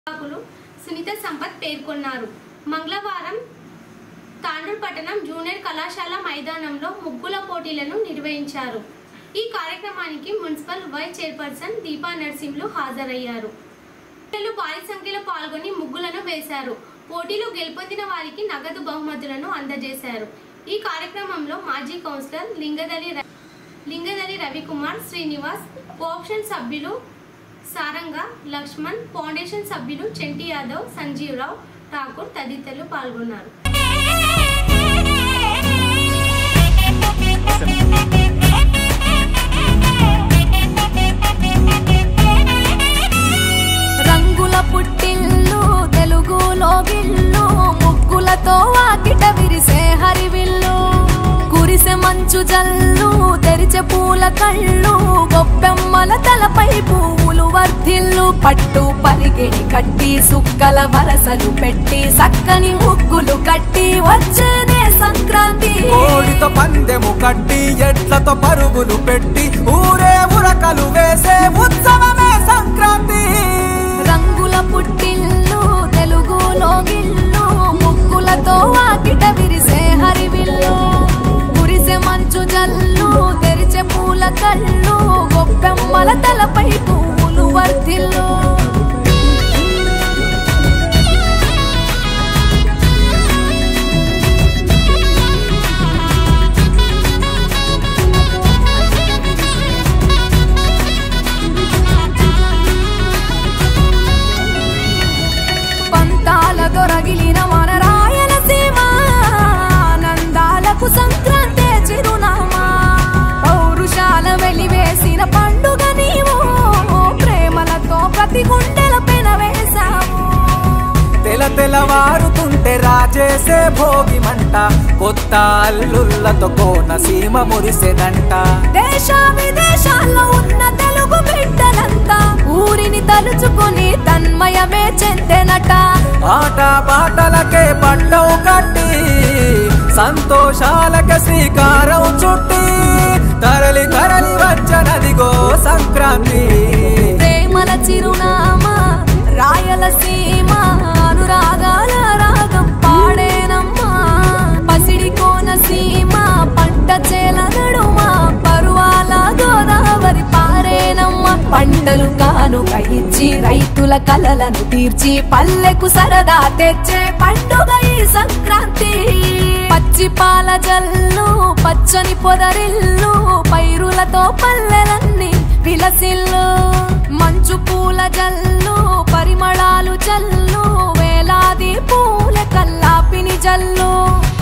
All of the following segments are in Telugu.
నిర్వాహకులు సునీత సంపత్ పేర్కొన్నారు మంగళవారం తాండూర్ పట్టణం జూనియర్ కళాశాల మైదానంలో ముగ్గుల పోటీలను నిర్వహించారు ఈ కార్యక్రమానికి municipal vice chairperson Deepa Narsimhulu హాజరయ్యారు పిల్లలు భారీ సంఖ్యలో పాల్గొని ముగ్గులను వేశారు పోటీలు గెలుపొందిన వారికి నగదు బహుమతులను అందజేశారు ఈ కార్యక్రమంలో మాజీ కౌన్సిలర్ లింగదలి ర- లింగదలి రవికుమార్ శ్రీనివాస్ కోఆప్షన్ సభ్యులు సారంగ లక్ష్మణ్ ఫౌండేషన్ సభ్యులు చెంటి యాదవ్ సంజీవరావు ఠాకూర్ తదితరులు పాల్గొన్నారు రంగుల పుట్టిల్లు తెలుగులో గిల్లు ముగ్గులతో వాకిట విరిసే హరివిల్లు కురిసె మంచు జల్లు తెరిచే పూల కళ్ళు గొప్పెమ్మల తలపై పువ్వులు వర్ధిల్లు పట్టు పరిగిణి కట్టి సుక్కల వరసలు పెట్టి సక్కని ముగ్గులు కట్టి వచ్చేదే సంక్రాంతి కోడితో పందెము కట్టి ఎట్లతో పరుగులు పెట్టి ఊరే ఉరకలు వేసే ఉత్సవమే సంక్రాంతి రంగుల పుట్టిల్లు తెలుగులో గిల్లు ముగ్గులతో వాకిట విరిసే హరివిల్లు కురిసే మంచు జల్లు తెరిచే పూల కళ్ళు గొప్పెమ్మల తలపై పువ్వులు వర్ధిల్లు పంతాల దొరగిలిన మన రాయలసీమ ఆనందాలకు సంక్రాంతి చిరునామా పౌరుషాల వెలివేసిన పండుగ నీవు ప్రేమలతో ప్రతి గుండెల పెన వేశావు తెల తెలవారుతుంటే రాజేసే భోగి మంట కొత్త అల్లుళ్ళతో కోన సీమ మురిసెనంట దేశ విదేశాల్లో ఉన్న తెలుగు బిడ్డలంతా ఊరిని తలుచుకుని తన్మయమే చెందెనట ఆట పాటలకే పట్టవు కట్టి సంతోషాలకే శ్రీకారం చుట్టి తరలి తరలి వచ్చనదిగో సంక్రాంతి ప్రేమల చిరునామా రాయలసీమ అనురాగాల రాగం పాడేనమ్మా పసిడి కోనసీమ పంట చేల నడుమ పరువాల గోదావరి పారేనమ్మా పంటలు కానుక ఇచ్చి రైతుల కలలను తీర్చి పల్లెకు సరదా తెచ్చే పండుగ ఈ సంక్రాంతి పచ్చి పాల జల్లు పచ్చని పొదరిల్లు పైరులతో పల్లెలన్నీ విలసిల్లు మంచు పూల జల్లు పరిమళాలు జల్లు వేలాది పూల కల్లాపిని జల్లు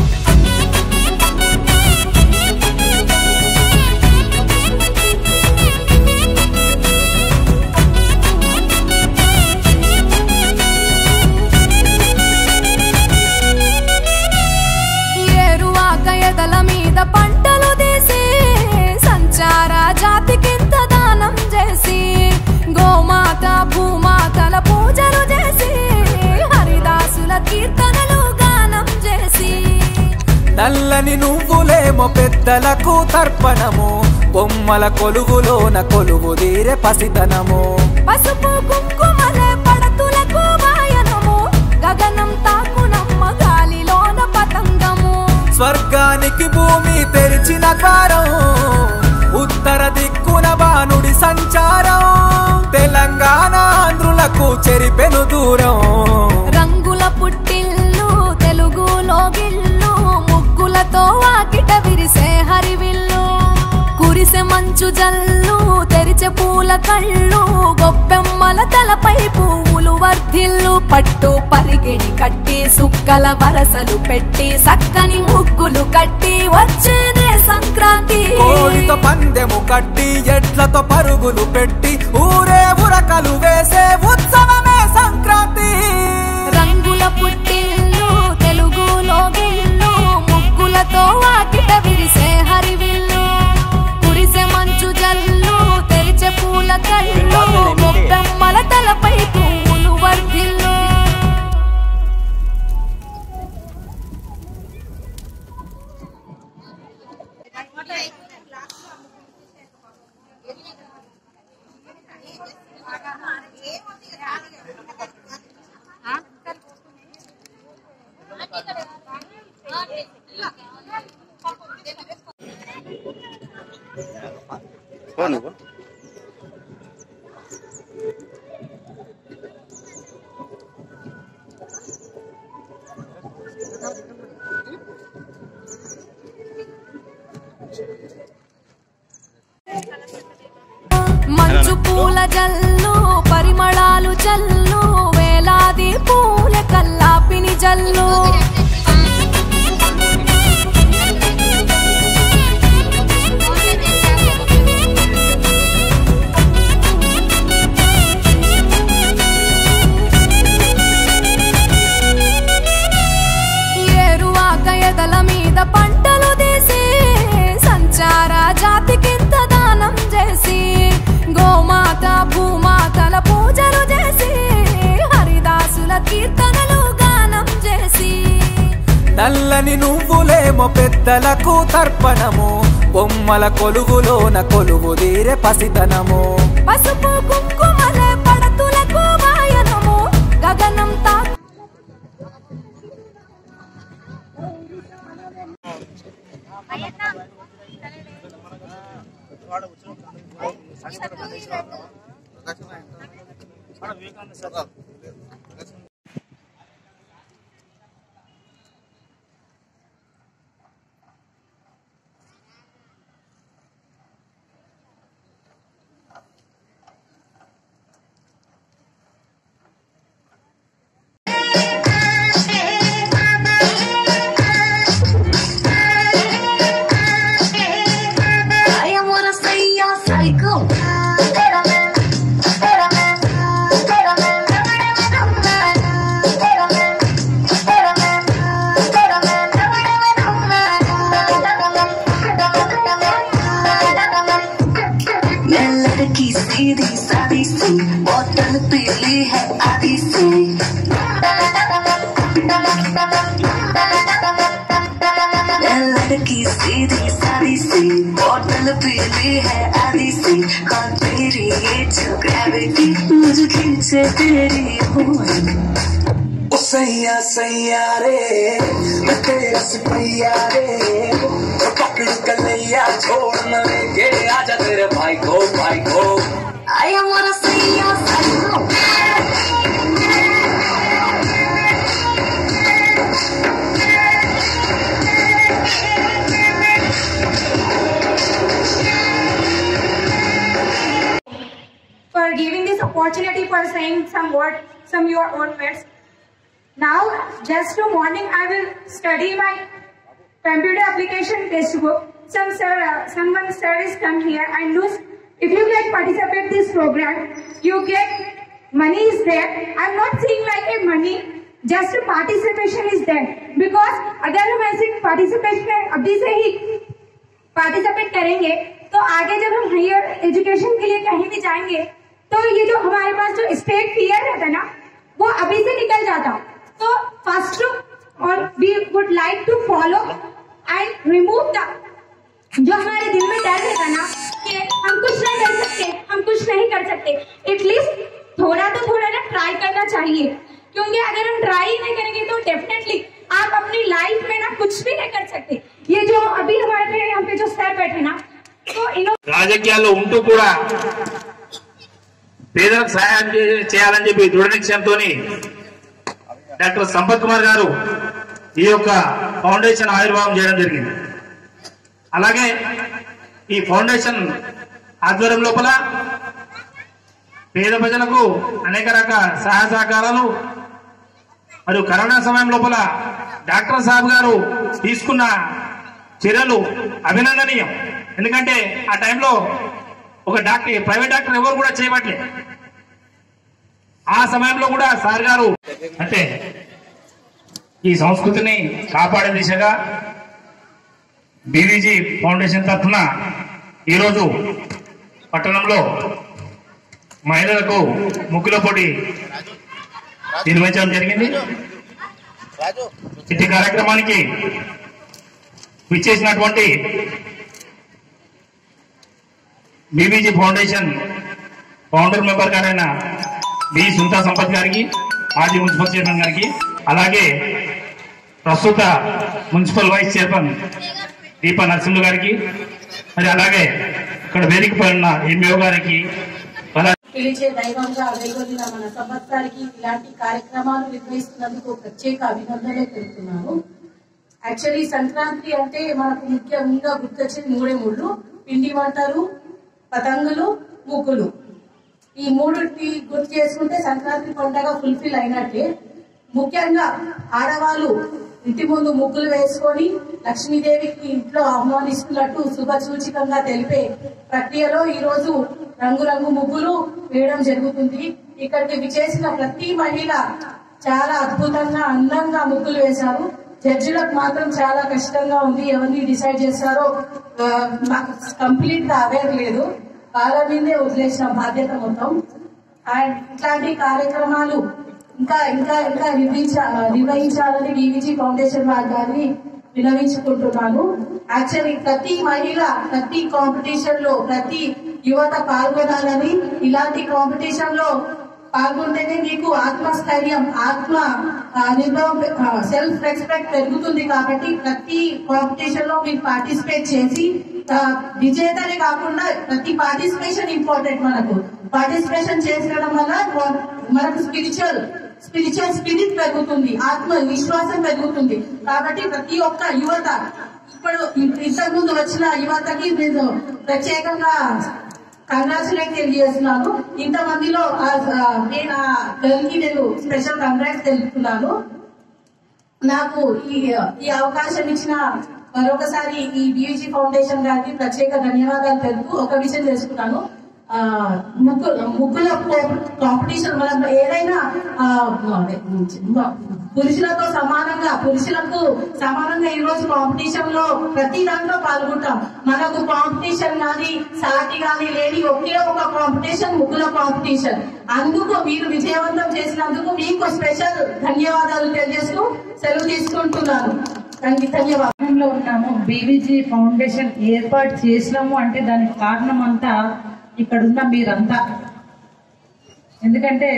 ఏరువాక ఎదల మీద పంటలు తీసి సంచార జాతికింత దానం చేసి గోమాత భూమాతల పూజలు చేసి హరిదాసుల కీర్తనలు గానం చేసి నల్లని నువ్వులేమో పెద్దలకు తర్పణము బొమ్మల కొలువులోన కొలువు తీరే పసితనము పసుపు కుంకుమలే పడతులకు వాయనము గగనం తాకునమ్మ గాలిలోన పతంగము స్వర్గానికి భూమి తెరిచిన ద్వారం ఉత్తర దిక్కున బానుడి సంచారం తెలంగాణ ఆంధ్రులకు చెరిపెను దూరం రంగుల పుట్టిల్లు తెలుగులో గిల్లు ముగ్గులతో వాకిట విరిసే హరివిల్లు కురిసె మంచు జల్లు తెరిచే పూల కళ్ళు గొప్పెమ్మల తలపై పువ్వులు వర్ధిల్లు పట్టు పరిగిణి కట్టి సుక్కల వరసలు పెట్టి సక్కని ముగ్గులు కట్టి వచ్చేదే సంక్రాంతి కోడితో పందెము కట్టి ఎట్లతో పరుగులు పెట్టి ఊరే ఉరకలు వేసే ఉత్సవమే సంక్రాంతి రంగుల పుట్టిల్లు తెలుగులో గిల్లు ముగ్గులతో వాకిట విరిసే హరివిల్లు కురిసే మంచు జల్లు తెరిచే పూల కళ్ళు గొప్పెమ్మల తలపై పువ్వులు వర్ధిల్లు ఏముంది జల్లు పరిమళాలు జల్లు వేలాది పూల కల్లాపిని జల్లు ఏరువాక ఎదల మీద పంటలు తీసి సంచార జాతికింత దానం చేసి గోమాత భూమాతల పూజలు చేసి హరిదాసుల కీర్తనలు గానం చేసి నల్లని నువ్వులేమో పెద్దలకు తర్పణము బొమ్మల కొలువులోన కొలువు తీరే పసితనము పసుపు కుంకుమలే పడతులకు వాయనము గగనం తా I am what I say, you're psycho. Better man, better man, better man, better man, better man, better man, मैं लड़की सीधी सादी सी बोतल पीली है आधी सी मैं लड़की सीधी सादी सी बोतल पीली है आधी सी हाँ तेरी ये जो ग्रेविटी मुझे खींचे तेरी हुई ओ सैया सैया रे मैं तेरा सिपैया रे ओ पकड़ कलैया छोड़ न लेके आजा तेरे भाई को भाई को I am what I say, you're psycho. for giving this opportunity for saying some word, some your own words. Now, just to morning, I will study my computer application textbook. Some sir, uh, someone sir is come here and lose. If you get participate this program, you get money is there. I'm not saying like a money. Just participation is there because अगर हम ऐसे participation अभी से ही पार्टिसिपेट करेंगे तो आगे जब हम हायर एजुकेशन के लिए कहीं भी जाएंगे तो ये जो हमारे पास जो स्टेट फियर रहता है ना वो अभी से निकल जाता तो फर्स्ट और we would like to follow and remove the जो हमारे दिल में डर रहता ना कि हम कुछ नहीं कर सकते हम कुछ नहीं कर सकते एटलीस्ट थोड़ा तो थोड़ा ना ट्राई करना चाहिए क्योंकि अगर हम ट्राई नहीं करेंगे तो डेफिनेटली आप अपनी लाइफ में ना कुछ भी नहीं कर सकते ये जो अभी हमारे यहाँ पे जो सर बैठे ना तो इन्होंने రాజకీయాల్లో ఉంటూ కూడా పేదలకు సహాయం చే- చేయాలని చెప్పి దృఢ నిశ్చయంతో డాక్టర్ సంపత్ కుమార్ గారు ఈ యొక్క ఫౌండేషన్ ఆవిర్భావం చేయడం జరిగింది అలాగే ఈ ఫౌండేషన్ ఆధ్వర్యం లోపల పేద ప్రజలకు అనేక రకాల సహాయ సహకారాలు మరియు కరోనా సమయం లోపల డాక్టర్ సాబ్ గారు తీసుకున్న చర్యలు అభినందనీయం ఎందుకంటే ఆ టైంలో ఒక డాక్టర్ ప్రైవేట్ డాక్టర్ ఎవరు కూడా చేయబట్లే ఆ సమయంలో కూడా సార్ గారు అంటే ఈ సంస్కృతిని కాపాడే దిశగా బీవీజీ ఫౌండేషన్ తరఫున ఈరోజు పట్టణంలో మహిళలకు ముగ్గుల పోటీ నిర్వహించడం జరిగింది ఇట్టి కార్యక్రమానికి విచ్చేసినటువంటి బీబీజీ ఫౌండేషన్ ఫౌండర్ మెంబర్ గారైన బి సుంతా సంపత్ గారికి మాజీ మున్సిపల్ చైర్మన్ గారికి అలాగే ప్రస్తుత municipal vice chairman Deepa Narasimha గారికి మరి అలాగే ఇక్కడ వేదిక పైన ఎంఈఓ గారికి అలాగే పిలిచే దైవంగా వెలుగొందిన మన సంవత్సరానికి ఇలాంటి కార్యక్రమాలు నిర్వహిస్తున్నందుకు ప్రత్యేక అభినందనలు తెలుపుతున్నాను యాక్చువల్లీ సంక్రాంతి అంటే మనకు ముఖ్యంగా గుర్తొచ్చేది మూడే మూడు పిండి వంటలు పతంగులు ముగ్గులు ఈ మూడుకి గుర్తు చేసుకుంటే సంక్రాంతి పండుగ ఫుల్ఫిల్ అయినట్టే ముఖ్యంగా ఆడవాళ్ళు ఇంటి ముందు ముగ్గులు వేసుకొని లక్ష్మీదేవికి ఇంట్లో ఆహ్వానిస్తున్నట్టు శుభ సూచికంగా తెలిపే ప్రక్రియలో ఈ రోజు రంగురంగు ముగ్గులు వేయడం జరుగుతుంది ఇక్కడికి విచేసిన ప్రతి మహిళ చాలా అద్భుతంగా అందంగా ముగ్గులు వేశారు జడ్జిలకు మాత్రం చాలా కష్టంగా ఉంది ఎవరిని డిసైడ్ చేస్తారో ఆ, నాకు కంప్లీట్ గా అవేర్ లేదు వాళ్ళ మీదే వదిలేసిన బాధ్యత మొత్తం అండ్ ఇట్లాంటి కార్యక్రమాలు ఇంకా ఇంకా ఇంకా నిర్వహించ నిర్వహించాలని బీవీజీ ఫౌండేషన్ వారి గారిని వినవించుకుంటున్నాను యాక్చువల్లీ ప్రతి మహిళ ప్రతి కాంపిటీషన్ లో ప్రతి యువత పాల్గొనాలని ఇలాంటి కాంపిటీషన్ లో పాల్గొంటేనే మీకు ఆత్మస్థైర్యం ఆత్మ సెల్ఫ్ రెస్పెక్ట్ పెరుగుతుంది కాబట్టి ప్రతి కాంపిటీషన్ లో మీరు పార్టిసిపేట్ చేసి ఆ, విజేతనే కాకుండా ప్రతి పార్టిసిపేషన్ ఇంపార్టెంట్ మనకు పార్టిసిపేషన్ చేసడం వల్ల మనకు స్పిరిచువల్ స్పిరిచువల్ స్పిరిట్ పెరుగుతుంది ఆత్మ విశ్వాసం పెరుగుతుంది కాబట్టి ప్రతి ఒక్క యువత ఇప్పుడు ఇంతకు ముందు వచ్చిన యువతకి నేను ప్రత్యేకంగా కంగ్రాచులేట్ తెలియజేస్తున్నాను ఇంతమందిలో ఆ, ఆ, నేను ఆ girl కి నేను స్పెషల్ కంగ్రాట్స్ తెలుపుతున్నాను నాకు ఈ ఈ అవకాశం ఇచ్చిన మరొకసారి ఈ బియూజీ ఫౌండేషన్ గారికి ప్రత్యేక ధన్యవాదాలు తెలుపుతూ ఒక విషయం తెలుసుకున్నాను ఆ, ముగ్గు ముగ్గుల కాంపిటీషన్ మనం ఏదైనా ఆ, పురుషులతో సమానంగా పురుషులకు సమానంగా ఈ రోజు కాంపిటీషన్ లో ప్రతి దాంట్లో పాల్గొంటాం మనకు కాంపిటీషన్ కానీ సాటి కానీ లేని ఒకే ఒక కాంపిటీషన్ ముగ్గుల కాంపిటీషన్ అందుకు మీరు విజయవంతం చేసినందుకు మీకు స్పెషల్ ధన్యవాదాలు తెలియజేస్తూ సెలవు తీసుకుంటున్నాను దానికి ధన్యవాదాలు గ్రామంలో ఉన్నాము బీవీజీ ఫౌండేషన్ ఏర్పాటు చేసినాము అంటే దానికి కారణం అంతా ఇక్కడ ఉన్న మీరంతా ఎందుకంటే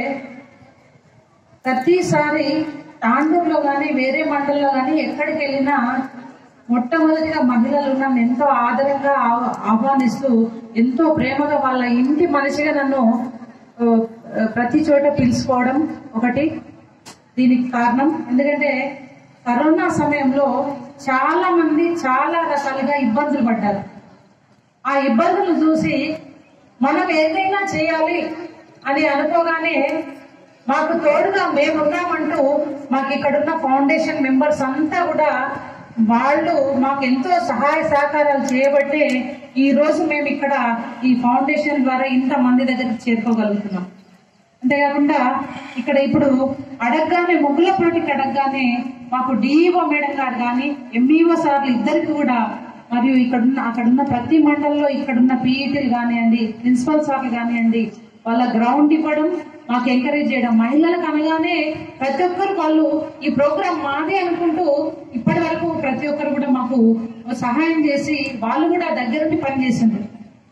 ప్రతిసారి తాండూరులో కానీ వేరే మండలంలో కానీ ఎక్కడికి వెళ్ళినా మొట్టమొదటిగా మహిళలు నన్ను ఎంతో ఆదరంగా ఆహ్- ఆహ్వానిస్తూ ఎంతో ప్రేమగా వాళ్ళ ఇంటి మనిషిగా నన్ను ఆ, ప్రతి చోట పిలుచుకోవడం ఒకటి దీనికి కారణం ఎందుకంటే కరోనా సమయంలో చాలా మంది చాలా రకాలుగా ఇబ్బందులు పడ్డారు ఆ ఇబ్బందులు చూసి మనం ఏదైనా చేయాలి అని అనుకోగానే మాకు తోడుగా మేమున్నామంటూ మాకు ఇక్కడున్న ఫౌండేషన్ మెంబర్స్ అంతా కూడా వాళ్ళు మాకు ఎంతో సహాయ సహకారాలు చేయబట్టే ఈ రోజు మేము ఇక్కడ ఈ ఫౌండేషన్ ద్వారా ఇంత మంది దగ్గరికి చేరుకోగలుగుతున్నాం అంతేకాకుండా ఇక్కడ ఇప్పుడు అడగగానే ముగ్గుల పోటీకి అడగగానే మాకు డిఈఓ మేడం గారు కానీ ఎంఈఓ సార్లు ఇద్దరికి కూడా మరియు ఇక్కడున్న అక్కడున్న ప్రతి మండలంలో ఇక్కడున్న పీఈటీలు కానివ్వండి ప్రిన్సిపల్ సార్లు కానివ్వండి వాళ్ళ గ్రౌండ్ ఇవ్వడం మాకు ఎంకరేజ్ చేయడం మహిళలకు అనగానే ప్రతి ఒక్కరు వాళ్ళు ఈ ప్రోగ్రాం మాదే అనుకుంటూ ఇప్పటి వరకు ప్రతి ఒక్కరు కూడా మాకు సహాయం చేసి వాళ్ళు కూడా దగ్గరుండి పనిచేసిండ్రు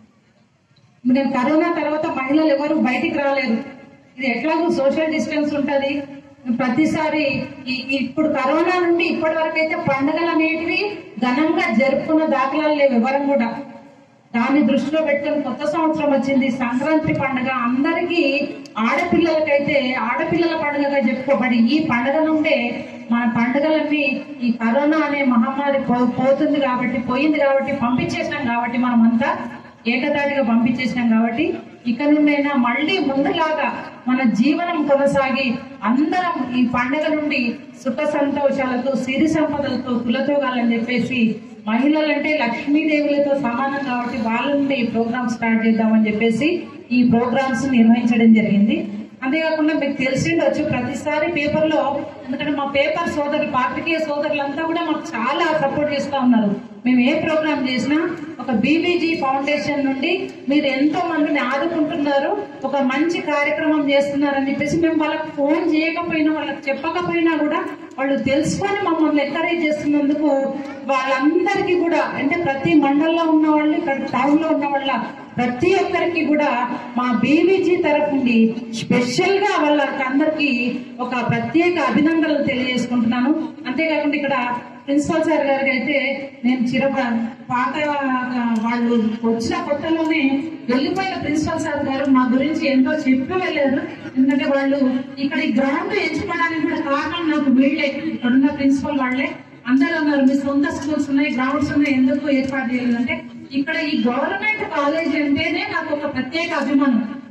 నేను కరోనా తర్వాత మహిళలు ఎవరు బయటికి రాలేరు ఇది ఎట్లాగో సోషల్ డిస్టెన్స్ ఉంటది ప్రతిసారి ఈ- ఇప్పుడు కరోనా నుండి ఇప్పటి వరకు అయితే పండుగలు అనేటివి ఘనంగా జరుపుకున్న దాఖలాలు లేవు ఎవరం కూడా దాన్ని దృష్టిలో పెట్టుకొని కొత్త సంవత్సరం వచ్చింది సంక్రాంతి పండుగ అందరికీ ఆడపిల్లలకైతే ఆడపిల్లల పండుగగా చెప్పుకోబడి ఈ పండుగ నుండే మన పండుగలన్నీ ఈ కరోనా అనే మహమ్మారి పో- పోతుంది కాబట్టి పోయింది కాబట్టి పంపించేసినాం కాబట్టి మనం అంతా ఏకతాటిగా పంపించేసినాం కాబట్టి ఇక నుండైనా మళ్ళీ ముందులాగా మన జీవనం కొనసాగి అందరం ఈ పండుగ నుండి సుఖ సంతోషాలతో సిరి సంపదలతో కులతోగాలని చెప్పేసి మహిళలంటే లక్ష్మీదేవులతో సమానం కాబట్టి వాళ్ళ నుండి ఈ ప్రోగ్రామ్ స్టార్ట్ చేద్దామని చెప్పేసి ఈ ప్రోగ్రామ్స్ నిర్వహించడం జరిగింది అంతేకాకుండా మీకు తెలిసిండొచ్చు ప్రతిసారి పేపర్లో ఎందుకంటే మా పేపర్ సోదరులు పాత్రికేయ సోదరులంతా కూడా మాకు చాలా సపోర్ట్ చేస్తూ ఉన్నారు మేము ఏ ప్రోగ్రామ్ చేసినా ఒక బీబీజీ ఫౌండేషన్ నుండి మీరు ఎంతో మందిని ఆదుకుంటున్నారు ఒక మంచి కార్యక్రమం చేస్తున్నారని చెప్పేసి మేము వాళ్ళకి ఫోన్ చేయకపోయినా వాళ్ళకి చెప్పకపోయినా కూడా వాళ్ళు తెలుసుకొని మమ్మల్ని ఎంకరేజ్ చేస్తున్నందుకు వాళ్ళందరికీ కూడా అంటే ప్రతి మండలంలో ఉన్న వాళ్ళు ఇక్కడ టౌన్ లో ఉన్న వాళ్ళ ప్రతి ఒక్కరికి కూడా మా బీవీజీ తరఫు నుండి స్పెషల్ గా వాళ్ళకి అందరికి ఒక ప్రత్యేక అభినందనలు తెలియజేసుకుంటున్నాను అంతేకాకుండా ఇక్కడ ప్రిన్సిపల్ సార్ గారికి అయితే నేను చిర పాత వాళ్ళు వచ్చిన కొత్తలోనే వెళ్ళిపోయిన ప్రిన్సిపల్ సార్ గారు మా గురించి ఎంతో చెప్పి వెళ్ళారు ఎందుకంటే వాళ్ళు ఇక్కడ ఈ గ్రౌండ్ ఎంచుకోవడానికి కూడా కారణం నాకు వీళ్ళే ఇక్కడున్న ప్రిన్సిపల్ వాళ్ళే అందరూ ఉన్నారు మీ సొంత స్కూల్స్ ఉన్నాయి గ్రౌండ్స్ ఉన్నాయి ఎందుకు ఏర్పాటు చేయలేదంటే ఇక్కడ ఈ గవర్నమెంట్ కాలేజ్ అంటేనే నాకు ఒక ప్రత్యేక అభిమానం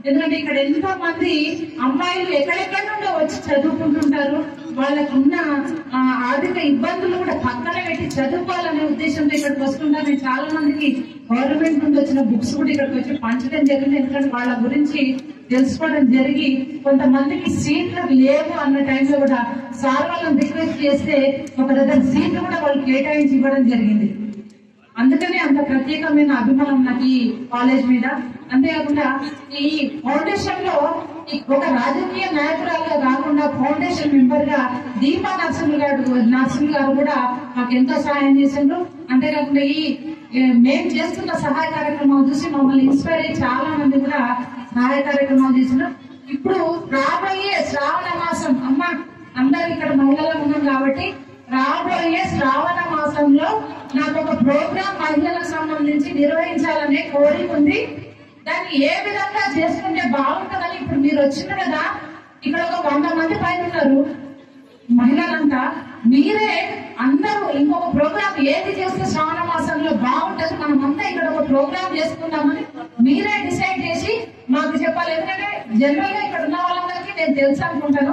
ఎందుకంటే ఇక్కడ ఎంతో మంది అమ్మాయిలు ఎక్కడెక్కడ నుండో వచ్చి చదువుకుంటుంటారు వాళ్ళకున్న ఆ, ఆర్థిక ఇబ్బందులు కూడా పక్కన పెట్టి చదువుకోవాలనే ఉద్దేశంతో ఇక్కడికి వస్తుంటారు నేను చాలా మందికి గవర్నమెంట్ నుండి వచ్చిన బుక్స్ కూడా ఇక్కడికి వచ్చి పంచడం జరిగింది ఎందుకంటే వాళ్ళ గురించి తెలుసుకోవడం జరిగి కొంతమందికి సీట్లు లేవు అన్న టైంలో కూడా సార్ వాళ్ళని రిక్వెస్ట్ చేస్తే ఒక దగ్గర సీట్లు కూడా వాళ్ళు కేటాయించి ఇవ్వడం జరిగింది అందుకనే అంత ప్రత్యేకమైన అభిమానం నాకు ఈ కాలేజ్ మీద అంతేకాకుండా ఈ ఫౌండేషన్ లో ఈ ఒక రాజకీయ నాయకురాలుగా కాకుండా ఫౌండేషన్ మెంబర్ గా దీపా నరసింహ గారు నరసింహ గారు కూడా మాకు ఎంతో సహాయం చేసిండ్రు అంతేకాకుండా ఈ ఏ, మేము చేస్తున్న సహాయ కార్యక్రమాలు చూసి మమ్మల్ని ఇన్స్పైర్ అయ్యి చాలా మంది కూడా సహాయ కార్యక్రమాలు చేసినారు ఇప్పుడు రాబోయే శ్రావణ మాసం అమ్మ అందరు ఇక్కడ మహిళలు ఉన్నాం కాబట్టి రాబోయే శ్రావణ మాసంలో నాకు ఒక ప్రోగ్రామ్ మహిళలకు సంబంధించి నిర్వహించాలనే కోరిక ఉంది దాన్ని ఏ విధంగా చేసుకుంటే బాగుంటుందని ఇప్పుడు మీరు వచ్చిన కదా ఇక్కడ ఒక వంద మంది పైన ఉన్నారు మహిళలంతా మీరే అందరూ ఇంకొక ప్రోగ్రామ్ ఏది చేస్తే శ్రావణ మాసంలో బాగుంటుంది మనం అంతా ఇక్కడ ఒక ప్రోగ్రామ్ చేసుకుందామని మీరే డిసైడ్ చేసి మాకు చెప్పాలి ఎందుకంటే జనరల్ గా ఇక్కడ ఉన్న వాళ్ళందరికీ నేను తెలుసు అనుకుంటాను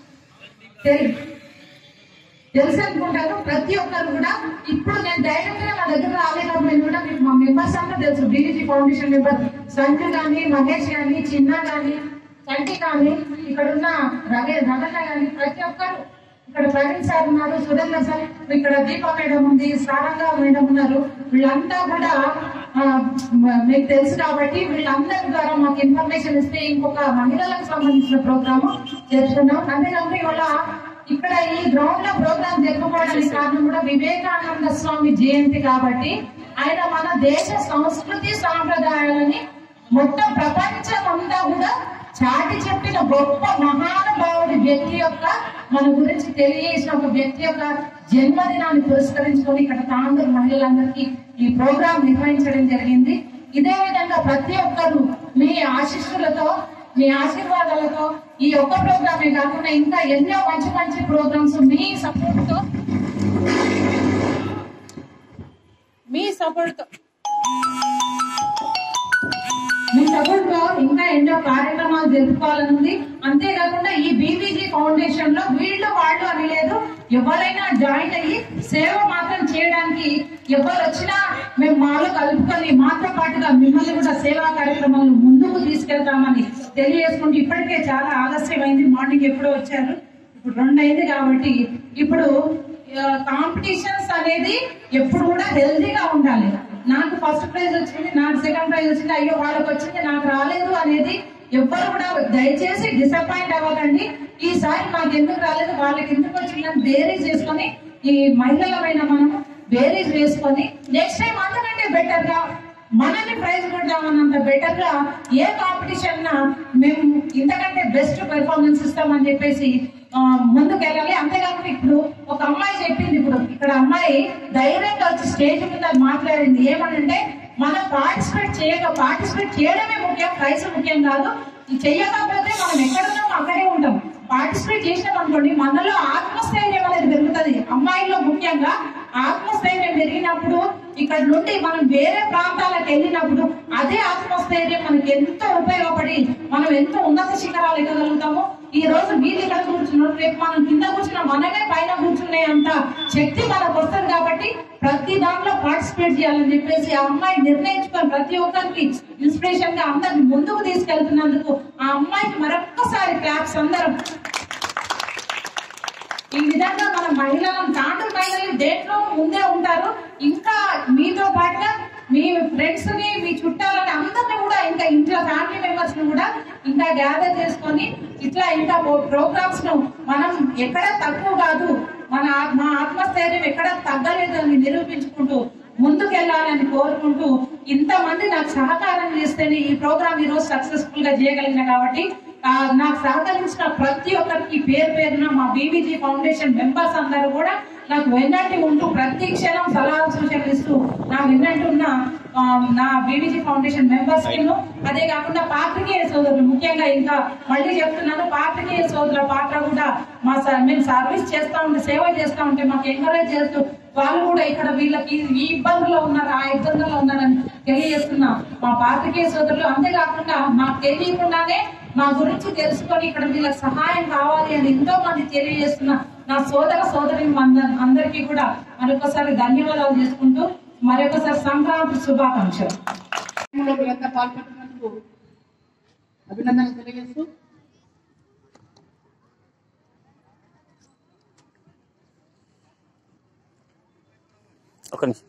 తెలి- తెలుసు అనుకుంటాను ప్రతి ఒక్కరు కూడా ఇప్పుడు నేను డైరెక్ట్ గా నా దగ్గర రాలేకపోయినా కూడా మీకు మా మెంబర్స్ అంతా తెలుసు బీజీ ఫౌండేషన్ మెంబర్ సంజు గాని మహేష్ గాని చిన్న గాని కంటి కానీ ఇక్కడ ఉన్న రవి రవణ గాని ప్రతి ఒక్కరు ఇక్కడ ప్రవీణ్ సార్ ఉన్నారు సురేంద్ర సార్ ఇక్కడ దీప మేడం ఉంది సారంగా మేడం ఉన్నారు వీళ్ళంతా కూడా ఆ, మ- మీకు తెలుసు కాబట్టి వీళ్ళందరి ద్వారా మాకు ఇన్ఫర్మేషన్ ఇస్తే ఇంకొక మహిళలకు సంబంధించిన ప్రోగ్రామ్ చేస్తున్నాం అంతేకాకుండా ఇవాళ ఇక్కడ ఈ గ్రౌండ్ లో ప్రోగ్రామ్ జరుపుకోవడానికి కారణం కూడా వివేకానంద స్వామి జయంతి కాబట్టి ఆయన మన దేశ సంస్కృతి సాంప్రదాయాలని మొత్తం ప్రపంచం అంతా కూడా చాటి చెప్పిన గొప్ప మహానుభావుడి వ్యక్తి యొక్క మన గురించి తెలియజేసిన ఒక వ్యక్తి యొక్క జన్మదినాన్ని పురస్కరించుకొని ఇక్కడ తాండూరు మహిళలందరికీ ఈ ప్రోగ్రాం నిర్వహించడం జరిగింది ఇదే విధంగా ప్రతి ఒక్కరు మీ ఆశీస్సులతో మీ ఆశీర్వాదాలతో ఈ ఒక్క ప్రోగ్రామే కాకుండా ఇంకా ఎన్నో మంచి మంచి ప్రోగ్రామ్స్ మీ సపోర్ట్ తో మీ సపోర్ట్ తో మీ సపోర్ట్ తో ఇంకా ఎన్నో కార్యక్రమాలు జరుపుకోవాలని ఉంది అంతేకాకుండా ఈ బీబీజీ ఫౌండేషన్ లో వీళ్ళు వాళ్ళు అని లేదు ఎవరైనా జాయిన్ అయ్యి సేవ మాత్రం చేయడానికి ఎవరు వచ్చినా మేము మాలో కలుపుకొని మాతో పాటుగా మిమ్మల్ని కూడా సేవా కార్యక్రమాలు ముందుకు తీసుకెళ్తామని తెలియజేసుకుంటూ ఇప్పటికే చాలా ఆలస్యమైంది మార్నింగ్ ఎప్పుడో వచ్చారు ఇప్పుడు రెండు అయింది కాబట్టి ఇప్పుడు కాంపిటీషన్స్ అనేది ఎప్పుడు కూడా హెల్తీగా ఉండాలి నాకు ఫస్ట్ ప్రైజ్ వచ్చింది నాకు సెకండ్ ప్రైజ్ వచ్చింది అయ్యో వాళ్ళకి వచ్చింది నాకు రాలేదు అనేది ఎవ్వరు కూడా దయచేసి డిసప్పాయింట్ అవ్వకండి ఈసారి నాకు ఎందుకు రాలేదు వాళ్ళకి ఎందుకు వచ్చిందని బేరీజ్ చేసుకొని ఈ మహిళలమైన మనం బేరీజ్ వేసుకొని నెక్స్ట్ టైం అంతకంటే బెటర్ గా మనల్ని ప్రైజ్ కొట్టామన్నంత బెటర్ గా ఏ కాంపిటీషన్ మేము ఇంతకంటే బెస్ట్ పెర్ఫార్మెన్స్ ఇస్తామని చెప్పేసి ఆ, ముందుకు వెళ్ళాలి అంతేకాకుండా ఇప్పుడు ఒక అమ్మాయి చెప్పింది ఇప్పుడు ఇక్కడ అమ్మాయి ధైర్యంగా వచ్చి స్టేజ్ మీద మాట్లాడింది ఏమనంటే మనం పార్టిసిపేట్ చేయక పార్టిసిపేట్ చేయడమే ముఖ్యం ప్రైజ్ ముఖ్యం కాదు ఇది చెయ్యకపోతే మనం ఎక్కడున్నామో అక్కడే ఉంటాం పార్టిసిపేట్ చేసినాం అనుకోండి మనలో ఆత్మస్థైర్యం అనేది పెరుగుతుంది అమ్మాయిల్లో ముఖ్యంగా ఆత్మస్థైర్యం పెరిగినప్పుడు ఇక్కడ నుండి మనం వేరే ప్రాంతాలకు వెళ్ళినప్పుడు అదే ఆత్మస్థైర్యం మనకి ఎంతో ఉపయోగపడి మనం ఎంతో ఉన్నత శిఖరాలు ఎక్కగలుగుతాము ఈ రోజు మీరు ఇక్కడ కూర్చున్నారు రేపు మనం కింద కూర్చున్న మనమే పైన కూర్చునే అంత శక్తి మనకు వస్తుంది కాబట్టి ప్రతి దాంట్లో పార్టిసిపేట్ చేయాలని చెప్పేసి ఆ అమ్మాయి నిర్ణయించుకొని ప్రతి ఒక్కరికి ఇన్స్పిరేషన్ గా అందరిని ముందుకు తీసుకెళ్తున్నందుకు ఆ అమ్మాయికి మరొక్కసారి క్లాప్స్ అందరం ఈ విధంగా మన మహిళలను తాండ్రు మహిళలు దేంట్లో ముందే ఉంటారు ఇంకా మీతో పాటుగా మీ ఫ్రెండ్స్ ని మీ చుట్టాలని అందరిని కూడా ఇంకా ఇంట్లో ఫ్యామిలీ మెంబర్స్ ని కూడా ఇంకా గ్యాదర్ చేసుకొని ఇట్లా ఇంకా ప్రోగ్రామ్స్ ను మనం ఎక్కడ తక్కువ కాదు మన ఆ- మా ఆత్మస్థైర్యం ఎక్కడ తగ్గలేదు అని నిరూపించుకుంటూ ముందుకెళ్ళాలని కోరుకుంటూ ఇంతమంది నాకు సహకారం చేస్తేనే ఈ ప్రోగ్రామ్ ఈ రోజు సక్సెస్ఫుల్ గా చేయగలిగిన కాబట్టి ఆ, నాకు సహకరించిన ప్రతి ఒక్కరికి పేరు పేరున మా బీబీజీ ఫౌండేషన్ మెంబర్స్ అందరూ కూడా నాకు వెన్నట్టు ఉంటూ ప్రతి క్షణం సలహా సూచనలు ఇస్తూ నా వెన్నట్టు ఉన్న ఆ, నా బీబీజీ ఫౌండేషన్ మెంబర్స్ కి అదే కాకుండా పాత్రికేయ సోదరులు ముఖ్యంగా ఇంకా మళ్ళీ చెప్తున్నాను పాత్రికేయ సోదరుల పాత్ర కూడా మా స- మేము సర్వీస్ చేస్తా ఉంటే సేవ చేస్తా ఉంటే మాకు ఎంకరేజ్ చేస్తూ వాళ్ళు కూడా ఇక్కడ వీళ్ళకి ఈ ఇబ్బందుల్లో ఉన్నారు ఆ ఇబ్బందుల్లో ఉన్నారని తెలియజేస్తున్నా మా పాత్రికేయ సోదరులు అంతేకాకుండా నాకు తెలియకుండానే నా గురించి తెలుసుకొని ఇక్కడ వీళ్ళకి సహాయం కావాలి అని ఎంతో మంది తెలియజేస్తున్నా నా సోదర సోదరి అందరికీ కూడా మరొకసారి ధన్యవాదాలు చేసుకుంటూ మరొకసారి సంక్రాంతి శుభాకాంక్షలు మీరంతా పాల్గొంటున్నందుకు అభినందనలు తెలియజేస్తూ ఒక నిమిషం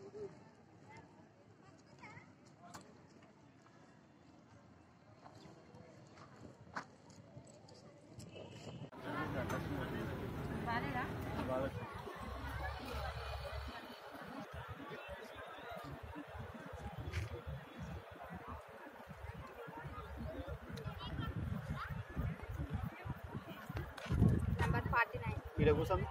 ఈడ కూర్చోండి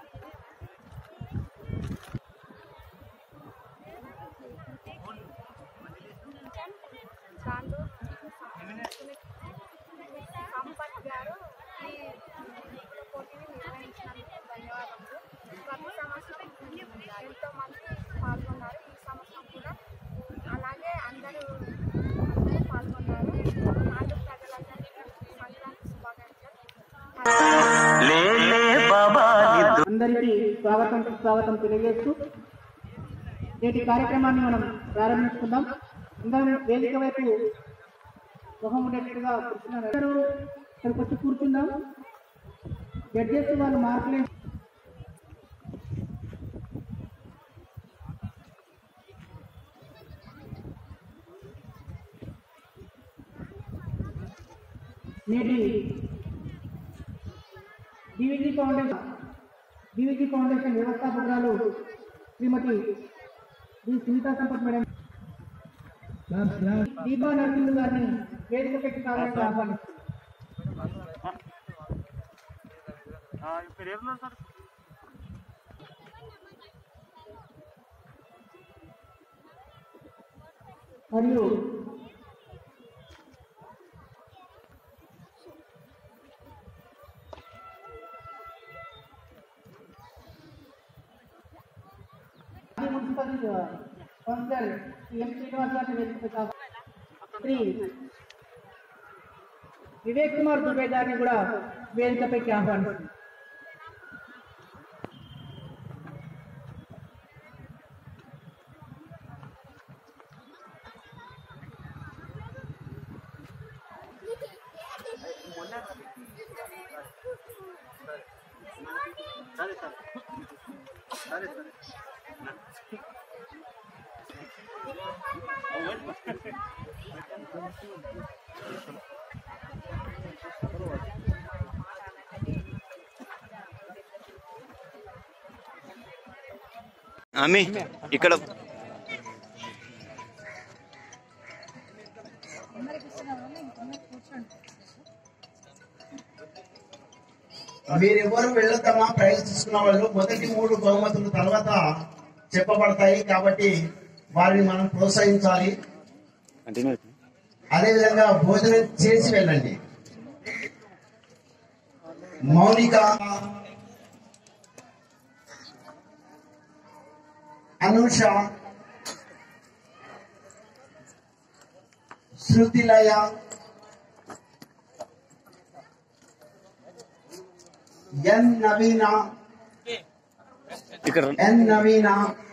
సంపత్ గారు ఈ పోటీని నిర్వహించినందుకు ధన్యవాదములు ప్రతి సంవత్సరం ఎంతో మంది పాల్గొన్నారు ఈ సంవత్సరం కూడా అలాగే అందరూ అందరూ పాల్గొన్నారు నాటు ప్రజలందరికీ సంక్రాంతి శుభాకాంక్షలు అందరికీ స్వాగతం స్వాగతం తెలియజేస్తూ నేటి కార్యక్రమాన్ని మనం ప్రారంభించుకుందాం అందరం వేదిక వైపు మొహం ఉండేట్టుగా కూర్చున్నారు అందరూ ఇక్కడికి వచ్చి కూర్చుందాం జడ్జెస్ వాళ్ళు మార్కులు నేటి డివిజీ ఫౌండేషన్ డివిజీ ఫౌండేషన్ వ్యవస్థాపకురాలు శ్రీమతి డి సునీతా సంపత్ మేడం దీపా నరసింహ గారిని వేదిక పెట్టి కావాలని ఆహ్వానిస్తున్నాం మరియు మాజీ municipal councillor Shri M Srinivas గారిని వేదిక శ్రీ వివేక్ కుమార్ దుబే గారిని కూడా వేదికపైకి ఆహ్వానిస్తుంది సరే సరే సరే సరే అమ్మి ఇక్కడ మీరెవరు వెళ్ళొద్దమ్మా ప్రైజ్ తీసుకున్న వాళ్ళు మొదటి మూడు బహుమతులు తర్వాత చెప్పబడతాయి కాబట్టి వారిని మనం ప్రోత్సహించాలి కంటిన్యూ అదేవిధంగా భోజనం చేసి వెళ్ళండి మౌనిక అనూష శృతిలయ ఎన్ నవీన ఇక్కడ ఎన్ నవీన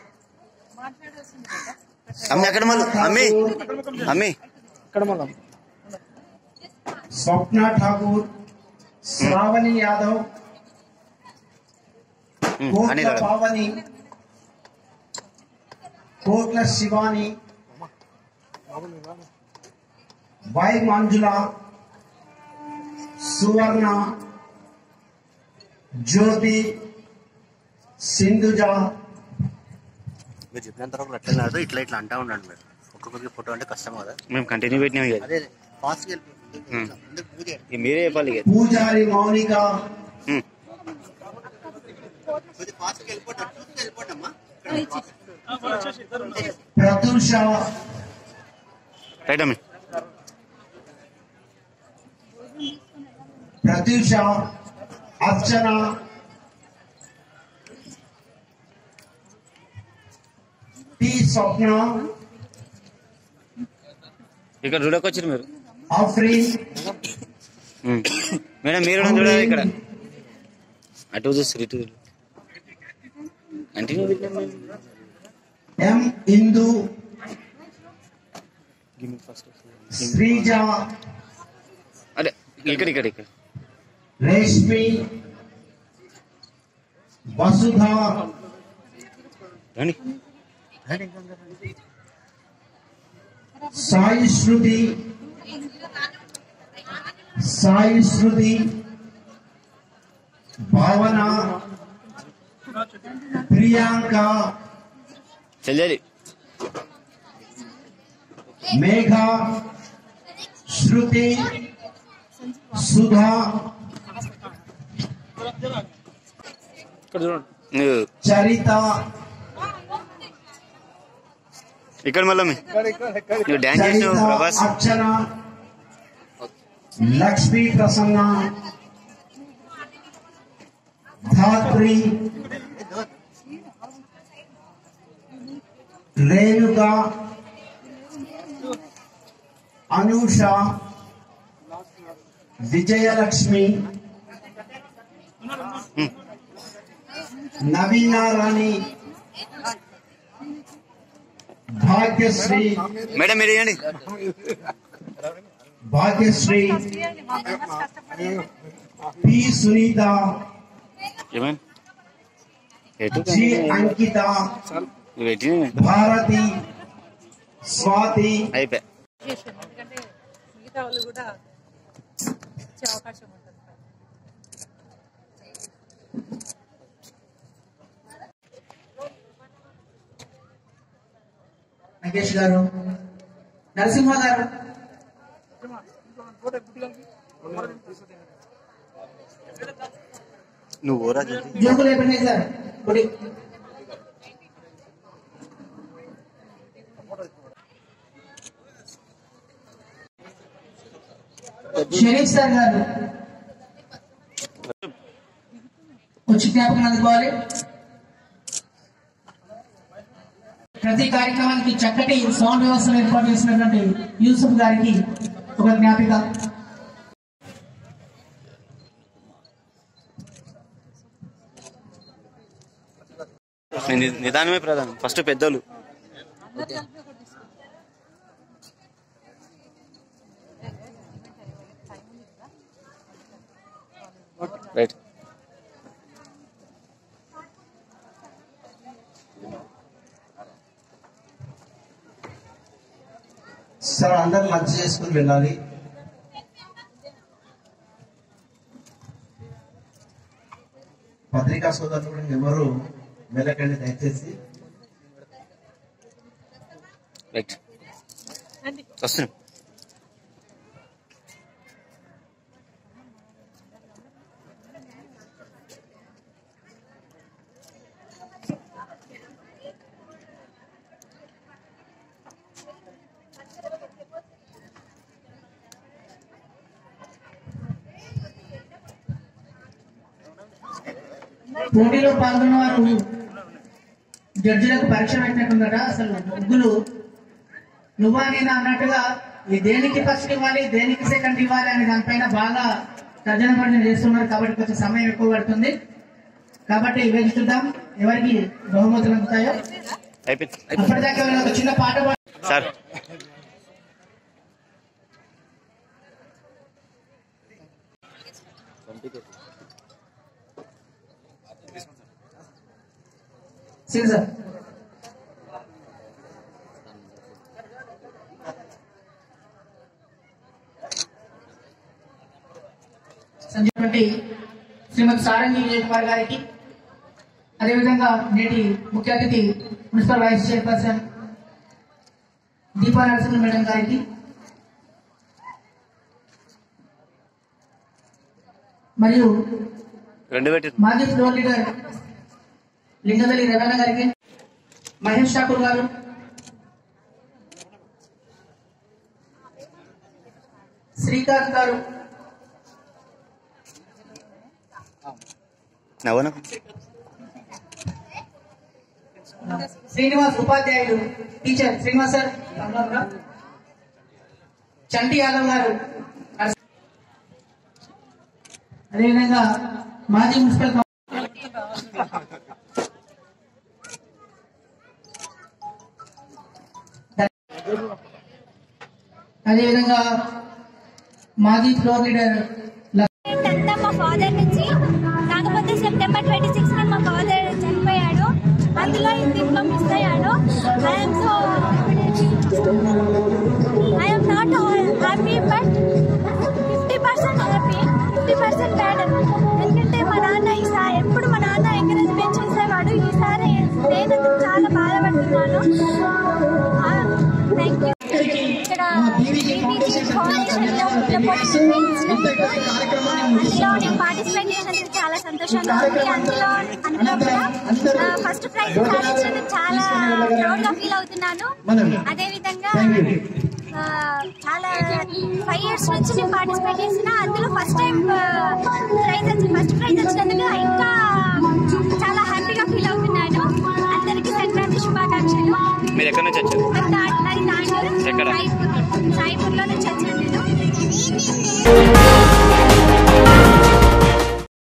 అమ్మి అక్కడ మళ్ళీ అమ్మి అమ్మి ఇక్కడ మనం స్వప్న ఠాకూర్ శ్రావణి యాదవ్ ఉమ్, కోట్ల అనిల్ అక్కడ. పావని కోట్ల శివాని వై మంజుల సువర్ణ జ్యోతి సింధుజ మీరు చెప్పినంత వరకు అట్లా కాదు ఇట్లా ఇట్లా అంటా ఉండండి మీరు ఒక్కొక్కరికి ఫోటో అంటే కష్టం కదా మేము కంటిన్యూ పెట్టినాం ఇక అదే ఫాస్ట్ ఉమ్. ఇక మీరే చెప్పాలి ఇక పూజారి మౌనిక ఉమ్. ఫాస్ట్ వెళ్ళిపోతా వెళ్ళిపోండి అమ్మా ప్రతుష రైట్ అమ్మి ప్రత్యూష అర్చన టి స్వప్న ఇక్కడ చూడకొచ్చారు మీరు ఆఫ్రీన్ ఉమ్. మేడం మీరు కూడా చూడాలి ఇక్కడ అటు చూస్తారు ఇటు కంటిన్యూ ఎం ఇందు శ్రీజ అదే ఇక్కడ ఇక్కడ ఇక్కడ రేష్మి వసుధ రండి సాయి శృతి సాయి శృతి భావన ప్రియాంక చెల్లెలి మేఘ శృతి సుధా ఇక్కడ చూడండి చరిత ఇక్కడ మళ్ళీ నువ్వు డాన్స్ చరిత చేసినావు ప్రభాస్ అర్చన లక్ష్మీ ప్రసన్న ధాత్రి రేణుక అనూష విజయలక్ష్మి నవీనారాణి భాగ్యశ్రీ మేడం మీరు ఇవ్వండి భాగ్యశ్రీ పి సునీత ఏమైంది ఎటు జి అంకిత నువ్వు పెట్టి భారతి స్వాతి అయిపోయా ఎందుకంటే మిగతా వాళ్ళు కూడా ఇచ్చే అవకాశం ఉంటుంది నగేష్ గారు నరసింహ గారు నువ్వు ఓరా జోకులు అయిపోయినాయి సార్ గుడి షరీఫ్ సార్ గారు వచ్చి జ్ఞాపకం అందుకోవాలి ప్రతి కార్యక్రమానికి చక్కటి సౌండ్ వ్యవస్థను ఏర్పాటు చేసినటువంటి యూసుఫ్ గారికి ఒక జ్ఞాపిక ని- నిదానమే ప్రధానం ఫస్ట్ పెద్దోళ్ళు రైట్ సార్ అందరు లంచ్ చేసుకుని వెళ్ళాలి పత్రికా సోదరులు కూడా ఎవరు వెళ్ళకండి దయచేసి రైట్ వస్తున్నాం పోటీలో పాల్గొన్న వారు జడ్జిలకు పరీక్ష పెట్టినట్టుందట అసలు ముగ్గులు నువ్వా నేను అన్నట్టుగా ఈ దేనికి ఫస్ట్ ఇవ్వాలి దేనికి సెకండ్ ఇవ్వాలి అనే దానిపైన బాగా తర్జన భర్జన చేస్తున్నారు కాబట్టి కొంచెం సమయం ఎక్కువ పడుతుంది కాబట్టి వేచి చూద్దాం ఎవరికి బహుమతులు అందుతాయో అయిపోయింది అప్పటిదాకా వీళ్ళు ఒక చిన్న పాట పాడు సార్ సార్ సంజయ్ శ్రీమతి సారంగి విజయ్ కుమార్ గారికి అదేవిధంగా నేటి ముఖ్య అతిథి municipal vice chairperson Deepa Narasimha madam గారికి మరియు రెండు పెట్టి మాజీ ఫ్లోర్ లీడర్ లింగదల్లి రవణ గారికి మహేష్ ఠాకూర్ గారు శ్రీకాంత్ గారు నవ్వను శ్రీనివాస్ ఉపాధ్యాయులు టీచర్ శ్రీనివాస్ సార్ రంగాపురం. చంటి యాదవ్ గారు అదేవిధంగా మాజీ మున్సిపల్ కౌ- అదేవిధంగా మాజీ ఫ్లోర్ లీడర్ అంతా మా ఫాదర్ నుంచి కాకపోతే సెప్టెంబర్ ట్వంటీ సిక్స్ మా ఫాదర్ చనిపోయాడు అందులో ఈ దీంట్లో మిస్ అయ్యాడు I'm so I'm not happy but fifty percent happy fifty percent bad ఎందుకంటే మా నాన్న ఈసారి ఎప్పుడు మా నాన్న ఎంకరేజ్మెంట్ చేసేవాడు ఈసారి నేనందుకు చాలా బాధపడుతున్నాను థ్యాంక్ యూ ఇక్కడ బీవీజీ ఫౌండేషన్లో అందులో నేను పార్టిసిపేట్ చేసినందుకు చాలా సంతోషంగా ఉంది అందులో అందులో కూడా ఫస్ట్ ప్రైజ్ సాధించినందుకు చాలా ప్రౌడ్ గా ఫీల్ అవుతున్నాను అదే విధంగా ఆ, చాలా ఫైవ్ ఇయర్స్ నుంచి నేను పార్టిసిపేట్ చేసిన అందులో ఫస్ట్ టైం ప్రైజ్ వచ్చి ఫస్ట్ ప్రైజ్ వచ్చినందుకు ఇంకా చాలా హ్యాపీగా ఫీల్ అవుతున్నాను అందరికీ సంక్రాంతి శుభాకాంక్షలు మీరు ఎక్కడి నుంచి వచ్చారు మరి తా- మరి తాండూరు ఎక్కడ? సాయిపూర్ సాయిపూర్లో నుంచి